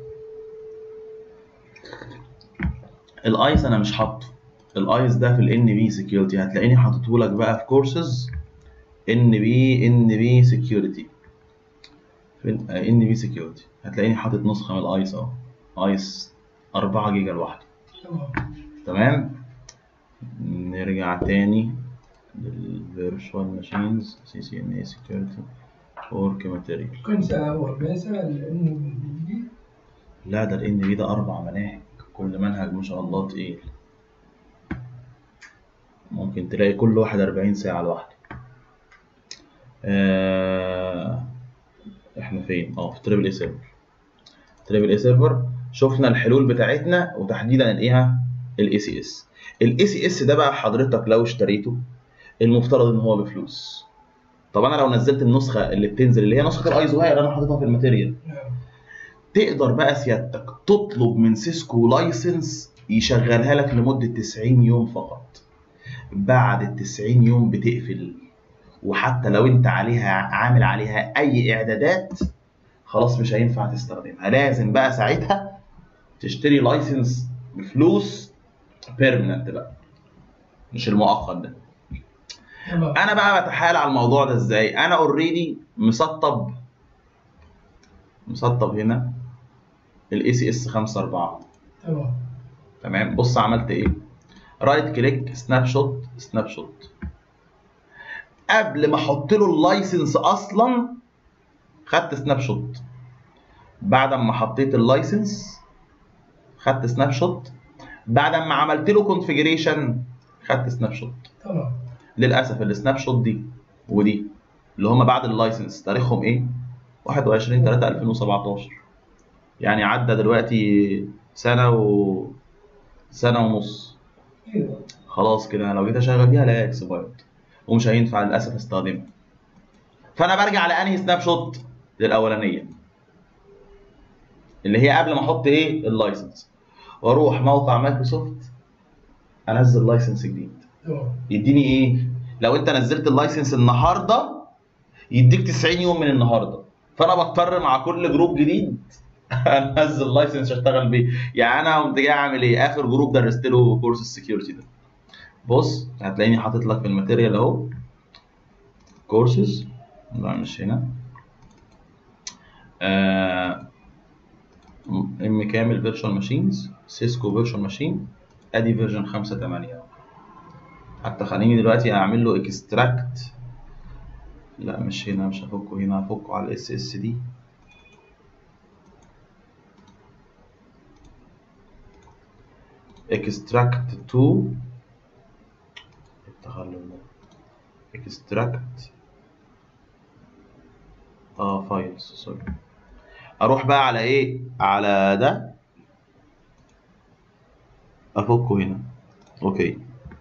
الايس انا مش حاطه الايس ده في الان بي سكيورتي هتلاقيني حاططه لك بقى في كورسز ان بي ان بي سكيورتي فين ان بي سكيورتي هتلاقيني حاطط نسخه من الايس اهو ايس 4 جيجا لوحده تمام تمام نرجع تاني للفيرتشوال ماشينز سي سي ان اي سكيورتي ورك ماتيريال كم ساعة هو 40 ساعة لأنه بيجي لا ده الان بي ده اربع مناهج كل منهج ما شاء الله تقيل ممكن تلاقي كل واحد 40 ساعة لوحده آه احنا فين؟ اه في تريبل اي سيرفر تريبل اي سيرفر شفنا الحلول بتاعتنا وتحديدا الايه الاي سي اس الاي سي اس ده بقى حضرتك لو اشتريته المفترض ان هو بفلوس طب انا لو نزلت النسخه اللي بتنزل اللي هي نسخه الايزو هاي اللي انا حاططها في الماتيريال نعم تقدر بقى سيادتك تطلب من سيسكو لايسنس يشغلها لك لمدة 90 يوم فقط بعد ال 90 يوم بتقفل وحتى لو انت عليها عامل عليها اي اعدادات خلاص مش هينفع تستخدمها لازم بقى ساعتها تشتري لايسنس بفلوس بيرمننت بقى مش المؤقت ده تمام انا بقى بتحايل على الموضوع ده ازاي انا اوريدي مسطب مسطب هنا الاي سي اس 5 4 تمام تمام بص عملت ايه رايت كليك سناب شوت سناب شوت قبل ما احط له اللايسنس اصلا خدت سناب شوت بعد ما حطيت اللايسنس خدت سناب شوت بعد ما عملت له كونفيجريشن خدت سناب شوت تمام للاسف السناب شوت دي ودي اللي هم بعد اللايسنس تاريخهم ايه 21 3 2017 يعني عدى دلوقتي سنه و سنه ونص ايوه خلاص كده انا لو جيت اشغل بيها الاقيها اكسبايرد ومش هينفع للاسف استخدمها فانا برجع لانهي سناب شوت للاولانيه اللي هي قبل ما احط ايه اللايسنس واروح موقع مايكروسوفت انزل لايسنس جديد تمام يديني ايه لو انت نزلت اللايسنس النهارده يديك 90 يوم من النهارده فانا بضطر مع كل جروب جديد انزل لايسنس اشتغل بيه يعني انا قمت جاي اعمل ايه اخر جروب درست له كورس السكيورتي ده بص هتلاقيني حاطط لك في الماتيريال اهو كورسز لا مش هنا آه ام كامل فيرتشوال ماشينز سيسكو فيرتشوال ماشين ادي فيرجن 5 8 حتى خليني دلوقتي اعمل له اكستراكت لا مش هنا مش هفكه هنا هفكه على الاس اس دي extract to التخلل ده extract اه فايلز سوري اروح بقى على ايه على ده افكه هنا اوكي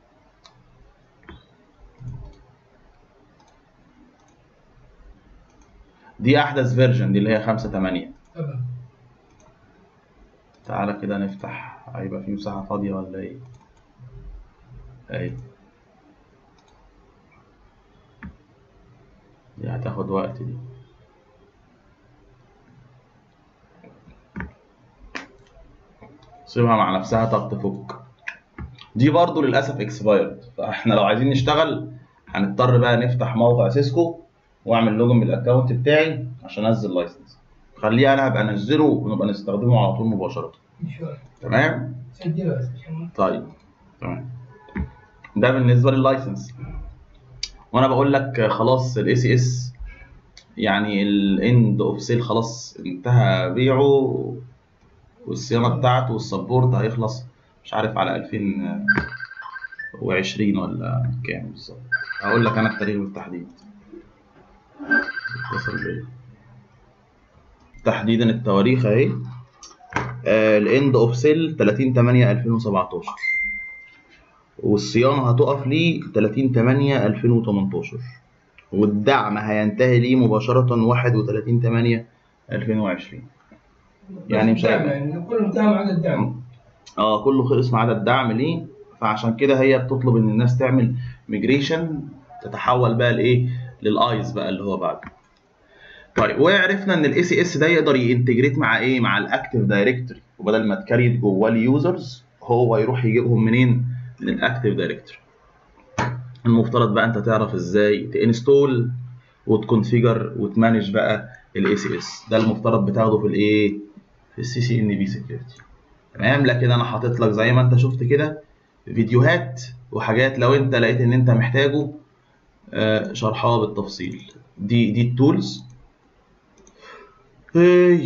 دي احدث فيرجن دي اللي هي 5 8 تمام تعالى كده نفتح هيبقى في مساحة فاضية ولا ايه اهي دي هتاخد وقت دي سيبها مع نفسها طب تفك دي برضو للأسف اكسبايرد فاحنا لو عايزين نشتغل هنضطر بقى نفتح موقع سيسكو واعمل لوجن بالاكونت بتاعي عشان انزل لايسنس خليه انا ابقى انزله ونبقى نستخدمه على طول مباشرة ان شاء الله تمام سجلها بس عشان طيب تمام ده بالنسبه لللايسنس وانا بقول لك خلاص الاي سي اس يعني الاند اوف سيل خلاص انتهى بيعه والصيانه بتاعته والسبورت هيخلص مش عارف على 2020 ولا كام بالظبط هقول لك انا التاريخ بالتحديد اتصل بيا تحديدا التواريخ اهي الاند اوف سيل 30 8 2017 والصيانه هتقف ليه 30 8 2018 والدعم هينتهي ليه مباشره 31 8 2020 يعني مش هيبقى- يعني كله انتهى ما عدا الدعم اه كله خلص ما عدا الدعم ليه فعشان كده هي بتطلب ان الناس تعمل ميجريشن تتحول بقى لايه للايز بقى اللي هو بعد طيب وعرفنا ان الاي سي اس ده يقدر ينتجريت مع ايه مع الاكتيف دايركتوري وبدل ما تكريت جواه اليوزرز هو يروح يجيبهم منين من الاكتيف دايركتوري المفترض بقى انت تعرف ازاي تنستول وتكونفيجر وتمانج بقى الاي سي اس ده المفترض بتاخده في الايه في السي سي ان بي سكيورتي تمام لكن انا حاطط لك زي ما انت شفت كده فيديوهات وحاجات لو انت لقيت ان انت محتاجه آه، شرحها بالتفصيل دي دي التولز هي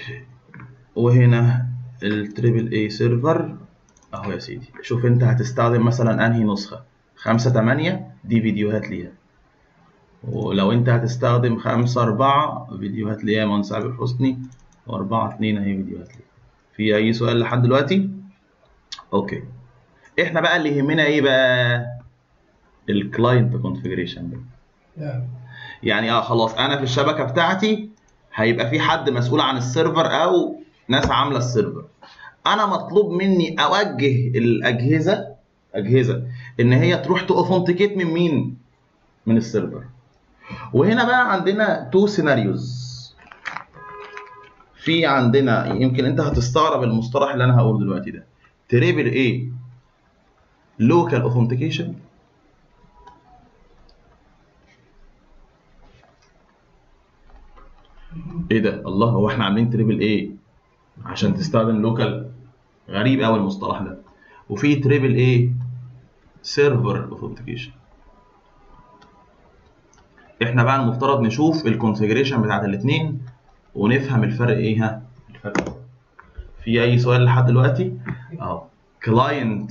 وهنا التريبل اي سيرفر اهو يا سيدي شوف انت هتستخدم مثلا انهي نسخة خمسة تمانية دي فيديوهات ليها ولو انت هتستخدم خمسة أربعة فيديوهات ليها مهندس عبد الحسني وأربعة اتنين أهي فيديوهات ليها في أي سؤال لحد دلوقتي؟ أوكي احنا بقى اللي يهمنا ايه بقى؟ الكلاينت كونفيجريشن ده نعم يعني اه خلاص انا في الشبكه بتاعتي هيبقى في حد مسؤول عن السيرفر او ناس عامله السيرفر انا مطلوب مني اوجه الاجهزه اجهزه ان هي تروح تاوثنتيكيت من مين من السيرفر وهنا بقى عندنا تو سيناريوز في عندنا يمكن انت هتستغرب المصطلح اللي انا هقوله دلوقتي ده تريبل ايه لوكال اوثنتيكيشن ايه ده الله هو احنا عاملين تريبل ايه عشان تستخدم لوكال غريب قوي المصطلح ده وفي تريبل ايه سيرفر اوثنتيكيشن احنا بقى المفترض نشوف الكونفيجريشن بتاعت الاثنين ونفهم الفرق ايه ها الفرق في اي سؤال لحد دلوقتي اهو كلاينت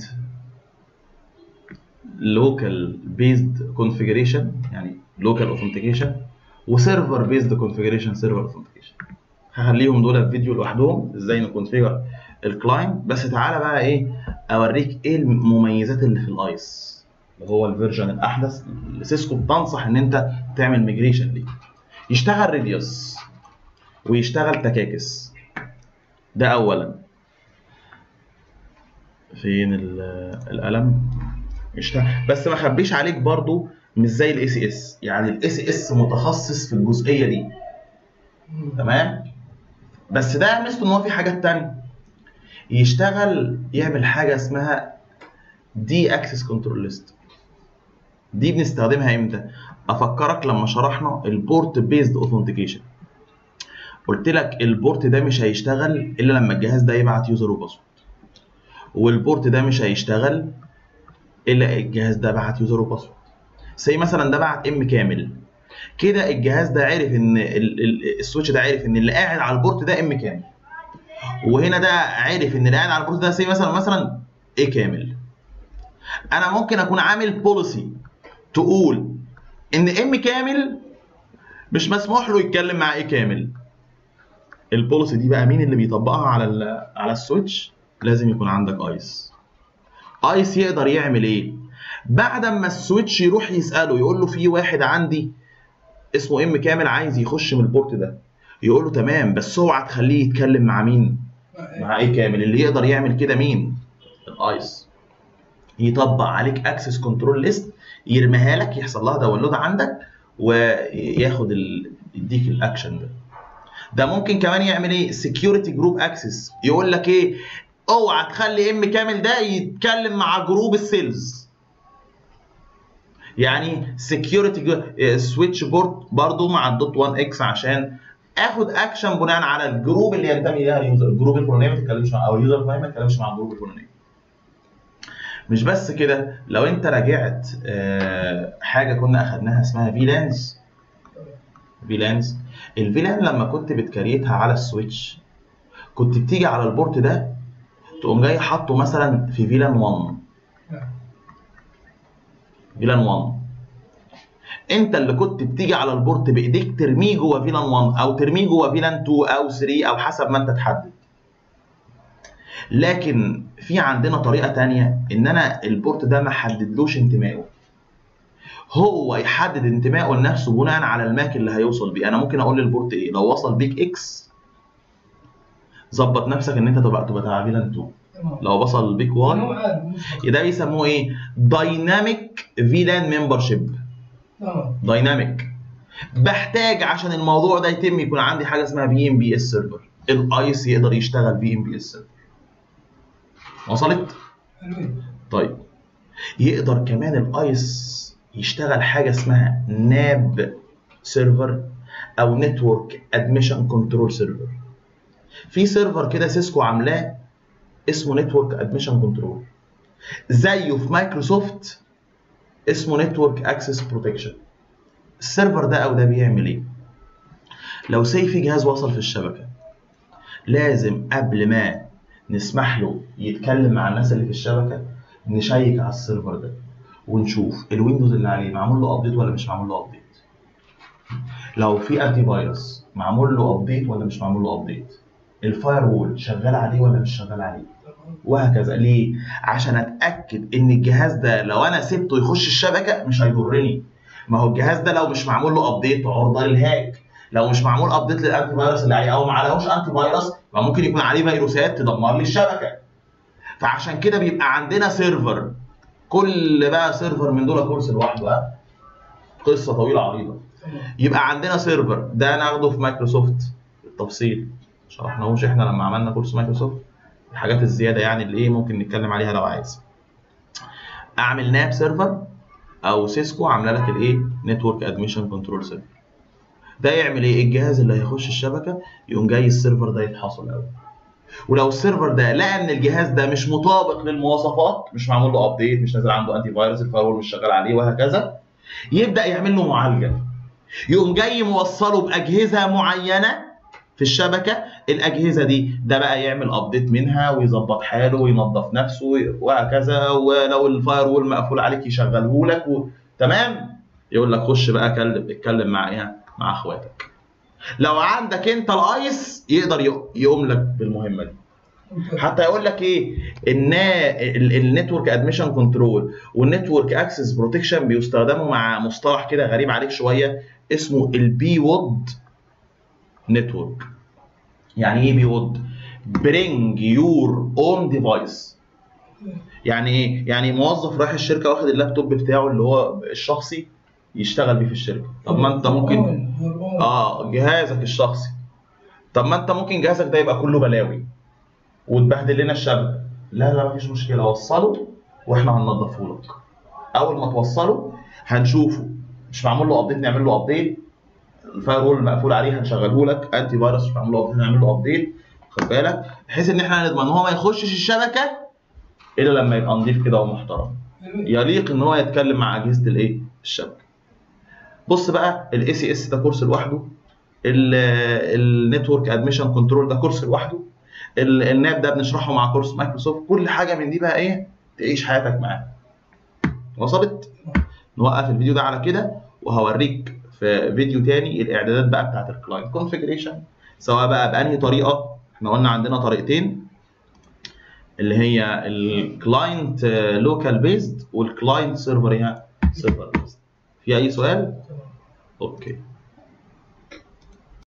لوكال بيزد كونفيجريشن يعني لوكال اوثنتيكيشن وسيرفر بيزد كونفيجريشن سيرفر اوثنتيكيشن هخليهم دول في فيديو لوحدهم ازاي نكونفيجر الكلاينت بس تعالى بقى ايه اوريك ايه المميزات اللي في الايس اللي هو الفيرجن الاحدث اللي سيسكو بتنصح ان انت تعمل ميجريشن ليه يشتغل ريديوس ويشتغل تكاكس ده اولا فين ال- القلم يشتغل بس ما اخبيش عليك برضو مش زي الاي سي اس يعني الاي سي اس متخصص في الجزئيه دي تمام بس ده ميزته ان هو في حاجات تانية يشتغل يعمل حاجه اسمها دي اكسس كنترول ليست دي بنستخدمها امتى افكرك لما شرحنا البورت بيزد اوثنتيكيشن قلت لك البورت ده مش هيشتغل الا لما الجهاز ده يبعت يوزر وباسورد والبورت ده مش هيشتغل الا الجهاز ده بعت يوزر وباسورد زي مثلا ده بعت ام كامل كده الجهاز ده عرف ان ال- ال- السويتش ده عرف ان اللي قاعد على البورت ده ام كامل وهنا ده عرف ان اللي قاعد على البورت ده زي مثلا مثلا ايه كامل انا ممكن اكون عامل بوليسي تقول ان ام كامل مش مسموح له يتكلم مع ايه كامل البوليسي دي بقى مين اللي بيطبقها على ال- على السويتش لازم يكون عندك ايس ايس يقدر يعمل ايه بعد ما السويتش يروح يساله يقول له في واحد عندي اسمه ام كامل عايز يخش من البورت ده يقول له تمام بس اوعى تخليه يتكلم مع مين مع ايه كامل اللي يقدر يعمل كده مين الايس يطبق عليك اكسس كنترول ليست يرميها لك يحصل لها داونلود عندك وياخد ال... يديك الاكشن ده ده ممكن كمان يعمل ايه سكيورتي جروب اكسس يقول لك ايه اوعى تخلي ام كامل ده يتكلم مع جروب السيلز يعني سكيورتي سويتش بورت برضو مع الدوت 1 اكس عشان اخد اكشن بناء على الجروب اللي ينتمي ليها اليوزر الجروب الفلاني ما تتكلمش مع او اليوزر الفلاني ما تتكلمش مع الجروب الفلاني مش بس كده لو انت راجعت آه، حاجه كنا اخدناها اسمها فيلانز فيلانز الفيلان لما كنت بتكريتها على السويتش كنت بتيجي على البورت ده تقوم جاي حاطه مثلا في فيلان 1 فيلان 1 انت اللي كنت بتيجي على البورت بايديك ترميه جوه فيلان 1 او ترميه جوه فيلان 2 او 3 او حسب ما انت تحدد لكن في عندنا طريقه تانية ان انا البورت ده ما حددلوش انتمائه هو يحدد انتمائه لنفسه بناء على الماك اللي هيوصل بيه انا ممكن اقول للبورت ايه لو وصل بيك اكس ظبط نفسك ان انت تبقى تبقى تبع فيلان 2 تمام لو وصل بيك 1 هو عارف مسبق. ده بيسموه ايه دايناميك فيلان ممبرشيب تمام دايناميك بحتاج عشان الموضوع ده يتم يكون عندي حاجه اسمها في ام بي اس سيرفر الايس يقدر يشتغل في ام بي اس سيرفر وصلت حلوين طيب يقدر كمان الايس يشتغل حاجه اسمها ناب سيرفر او نتورك ادميشن كنترول سيرفر في سيرفر كده سيسكو عاملاه اسمه نتورك ادميشن كنترول زيه في مايكروسوفت اسمه نتورك اكسس بروتكشن السيرفر ده او ده بيعمل ايه لو سي في جهاز وصل في الشبكه لازم قبل ما نسمح له يتكلم مع الناس اللي في الشبكه نشيك على السيرفر ده ونشوف الويندوز اللي عليه معمول له ابديت ولا مش معمول له ابديت لو في انتي فيروس معمول له ابديت ولا مش معمول له ابديت الفاير وول شغال عليه ولا مش شغال عليه تمام وهكذا ليه عشان اتاكد ان الجهاز ده لو انا سبته يخش الشبكه مش هيضرني ما هو الجهاز ده لو مش معمول له ابديت عرضه للهاك لو مش معمول ابديت للانتي فيروس اللي عليه او ما عليهوش انتي فيروس فممكن يكون عليه فيروسات تدمر لي الشبكه فعشان كده بيبقى عندنا سيرفر كل بقى سيرفر من دول كورس لوحده ها قصه طويله عريضه تمام يبقى عندنا سيرفر ده ناخده في مايكروسوفت بالتفصيل شرحناهوش احنا لما عملنا كورس مايكروسوفت الحاجات الزياده يعني اللي ايه ممكن نتكلم عليها لو عايز اعمل ناب سيرفر او سيسكو عامله لك الايه نتورك ادميشن كنترول سيرفر ده يعمل ايه الجهاز اللي هيخش الشبكه يقوم جاي السيرفر ده يتحصل الاول ولو السيرفر ده لقى ان الجهاز ده مش مطابق للمواصفات مش معمول له ابديت مش نازل عنده انتي فيروس الفايرول مش شغال عليه وهكذا يبدا يعمل له معالجه يقوم جاي موصله باجهزه معينه في الشبكه الاجهزه دي ده بقى يعمل ابديت منها ويظبط حاله وينظف نفسه وهكذا ولو الفاير وول مقفول عليك يشغله لك و... تمام يقول لك خش بقى كلم اتكلم مع ايه مع اخواتك لو عندك انت الايس يقدر يق- يقوم لك بالمهمه دي حتى يقول لك ايه ان النتورك ادميشن كنترول والنتورك اكسس بروتكشن بيستخدموا مع مصطلح كده غريب عليك شويه اسمه البي وود نتورك يعني ايه بي وود برينج يور اون ديفايس يعني ايه يعني موظف رايح الشركه واخد اللابتوب بتاعه اللي هو الشخصي يشتغل بيه في الشركه طب ما انت ممكن اه جهازك الشخصي طب ما انت ممكن جهازك ده يبقى كله بلاوي وتبهدل لنا الشبكه لا لا مفيش مشكله وصله واحنا هننضفه لك اول ما توصله هنشوفه مش معمول له ابديت نعمل له ابديت الفاير وول مقفول عليه هنشغله لك انتي فيروس مش معمول له ابديت نعمل له ابديت خد بالك بحيث ان احنا نضمن ان هو ما يخشش الشبكه الا لما يبقى نضيف كده ومحترم يليق ان هو يتكلم مع اجهزه الايه الشبكه بص بقى الاي سي اس ده كورس لوحده النتورك ادميشن كنترول ده كورس لوحده ال- الناب ده بنشرحه مع كورس مايكروسوفت كل حاجه من دي بقى ايه تعيش حياتك معاه وصلت نوقف الفيديو ده على كده وهوريك في فيديو تاني الاعدادات بقى بتاعت الكلاينت كونفيجريشن سواء بقى بانهي طريقه احنا قلنا عندنا طريقتين اللي هي الكلاينت لوكال بيزد والكلاينت سيرفر سيرفر بيزد في اي سؤال اوكي